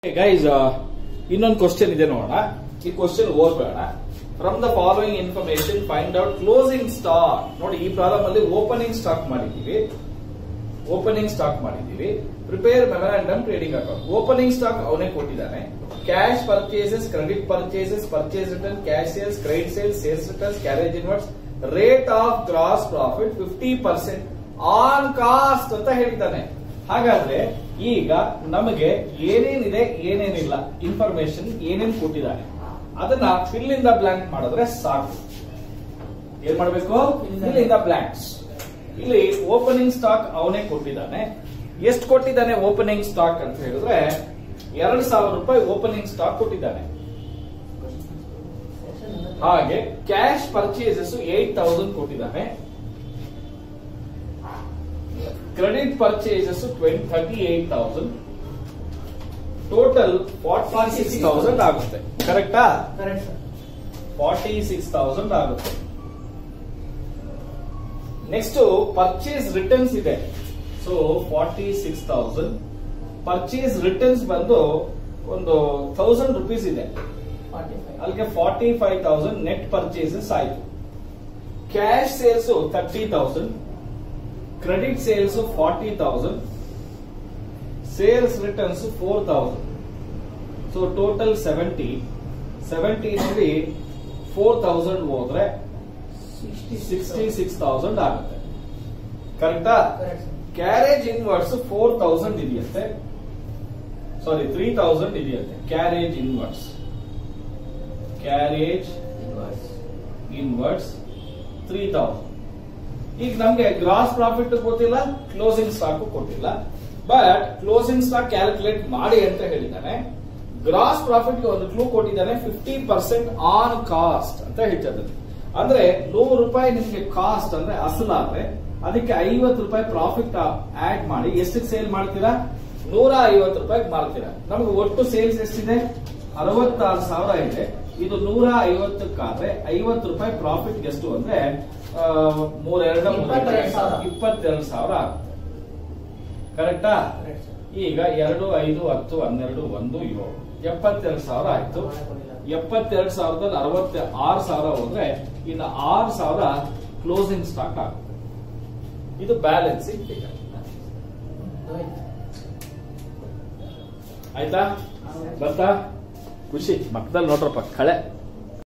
Guys ಇನ್ನೊಂದು question ಇದೆ ನೋಡೋಣ ಈ ಕ್ವಶನ್ ಓದ್ಬೇಡ from the following information find out closing stock ನೋಡಿ ಈ ಪ್ರಾಬ್ಲಮ್ ಅಲ್ಲಿ ಓಪನಿಂಗ್ ಸ್ಟಾಕ್ ಮಾಡಿದ್ದೀವಿ ಓಪನಿಂಗ್ ಸ್ಟಾಕ್ ಮಾಡಿದ್ದೀವಿ prepare memorandum trading account opening stock ಅವನೇ ಕೊಟ್ಟಿದ್ದಾನೆ cash purchases credit purchases purchase return cash sales credit sales sales returns carriage inwards rate of gross profit fifty percent on cost ಅಂತ ಹೇಳಿದ್ದಾನೆ ಹಾಗಾದ್ರೆ ಈಗ ನಮಗೆ ಏನೇನಿದೆ ಏನೇನಿಲ್ಲ ಇನ್ಫಾರ್ಮೇಶನ್ ಏನೇನ್ ಕೊಟ್ಟಿದ್ದಾನೆ ಅದನ್ನ ಫಿಲ್ ಇನ್ ದ ಬ್ಲಾಂಕ್ ಮಾಡಿದ್ರೆ ಸಾಕು ಏನ್ ಮಾಡ್ಬೇಕು ಫಿಲ್ ಇನ್ ದ ಬ್ಲಾಂಕ್ಸ್ ಇಲ್ಲಿ ಓಪನಿಂಗ್ ಸ್ಟಾಕ್ ಅವನೇ ಕೊಟ್ಟಿದ್ದಾನೆ ಎಷ್ಟು ಕೊಟ್ಟಿದ್ದಾನೆ ಓಪನಿಂಗ್ ಸ್ಟಾಕ್ ಅಂತ ಹೇಳಿದ್ರೆ ಎರಡು ಸಾವಿರ ರೂಪಾಯಿ ಓಪನಿಂಗ್ ಸ್ಟಾಕ್ ಕೊಟ್ಟಿದ್ದಾನೆ ಹಾಗೆ ಕ್ಯಾಶ್ ಪರ್ಚೇಸಸ್ ಏಟ್ ತೌಸಂಡ್ ಕೊಟ್ಟಿದ್ದಾನೆ credit purchases twenty thirty eight thousand total forty six thousand ಆಗುತ್ತೆ ಕರೆಕ್ಟಾ correct sir forty six thousand ಆಗುತ್ತೆ ನೆಕ್ಸ್ಟ್ ಪರ್ಚೇಸ್ ರಿಟರ್ನ್ಸ್ ಇದೆ so forty six thousand purchase returns ಬಂದು ಒಂದು ಥೌಸಂಡ್ ರುಪೀಸ್ ಇದೆ ಫಾರ್ಟಿ ಫೈವ್ ಅಲ್ಲಿಗೆ forty five thousand net purchases ಆಯ್ತು cash sales thirty thousand credit sales forty thousand sales returns four thousand so total seventy ಸೆವೆಂಟಿನಲ್ಲಿ four thousand ಹೋದ್ರೆ sixty sixty six thousand ಆಗುತ್ತೆ ಕರೆಕ್ಟಾ correct sir carriage inwards four thousand ಇದೆಯಂತೆ sorry three thousand ಇದೆಯಂತೆ carriage inwards carriage inwards three thousand ಈಗ ನಮ್ಗೆ gross profit ಗೊತ್ತಿಲ್ಲ closing stock ಕೊಟ್ಟಿಲ್ಲ ಬಟ್ ಕ್ಲೋಸಿಂಗ್ ಸ್ಟಾಕ್ ಕ್ಯಾಲ್ಕುಲೇಟ್ ಮಾಡಿ ಅಂತ ಹೇಳಿದ್ದಾನೆ ಗ್ರಾಸ್ ಪ್ರಾಫಿಟ್ ಒಂದು ಕ್ಲೂ ಕೊಟ್ಟಿದ್ದಾನೆ ಫಿಫ್ಟಿ ಪರ್ಸೆಂಟ್ ಆನ್ ಕಾಸ್ಟ್ ಅಂತ ಹೇಳ್ತಿದ್ದಾನೆ ಅಂದ್ರೆ ನೂರು ರೂಪಾಯಿ ನಿಮ್ಗೆ ಕಾಸ್ಟ್ ಅಂದ್ರೆ ಅಸಲಾದ್ರೆ ಅದಕ್ಕೆ ಐವತ್ತು ರೂಪಾಯಿ ಪ್ರಾಫಿಟ್ ಆಡ್ ಮಾಡಿ ಎಷ್ಟಕ್ಕೆ ಸೇಲ್ ಮಾಡ್ತೀರಾ ನೂರ ಐವತ್ತು ರೂಪಾಯಿ ಮಾರ್ತೀರಾ ನಮ್ಗೆ ಒಟ್ಟು ಸೇಲ್ಸ್ ಎಷ್ಟಿದೆ ಅರವತ್ತಾರು ಸಾವಿರ ಇದೆ ಇದು ನೂರ ಐವತ್ತಕ್ಕಾದ್ರೆ ಐವತ್ತು ರೂಪಾಯಿ ಪ್ರಾಫಿಟ್ ಎಷ್ಟು ಅಂದ್ರೆ ಆ, ಮೂರೆರಡು ಇಪ್ಪತ್ತೆರಡು ಸಾವಿರ. ಇಪ್ಪತ್ತೆರಡು ಸಾವಿರ ಆಗುತ್ತೆ ಕರೆಕ್ಟಾ ಕರೆಕ್ಟ್ ಸರ್ ಈಗ ಎರಡು ಐದು ಹತ್ತು ಹನ್ನೆರಡು ಒಂದು ಏಳು ಎಪ್ಪತ್ತೆರಡು ಸಾವಿರ ಆಯ್ತು ಎಪ್ಪತ್ತೆರಡು ಸಾವಿರದಲ್ಲಿ ಅರವತ್ತ ಆರು ಸಾವಿರ ಹೋದ್ರೆ ಇನ್ನು ಆರು ಸಾವಿರ ಕ್ಲೋಸಿಂಗ್ ಸ್ಟಾಕ್ ಆಗುತ್ತೆ ಇದು ಬ್ಯಾಲೆನ್ಸಿಂಗ್ ಫಿಗರ್ ಆಯ್ತಾ ಬರ್ತಾ ಖುಷಿ ಮಕ್ಕದಲ್ಲಿ ನೋಡ್ರಪ್ಪ ಕಳೆ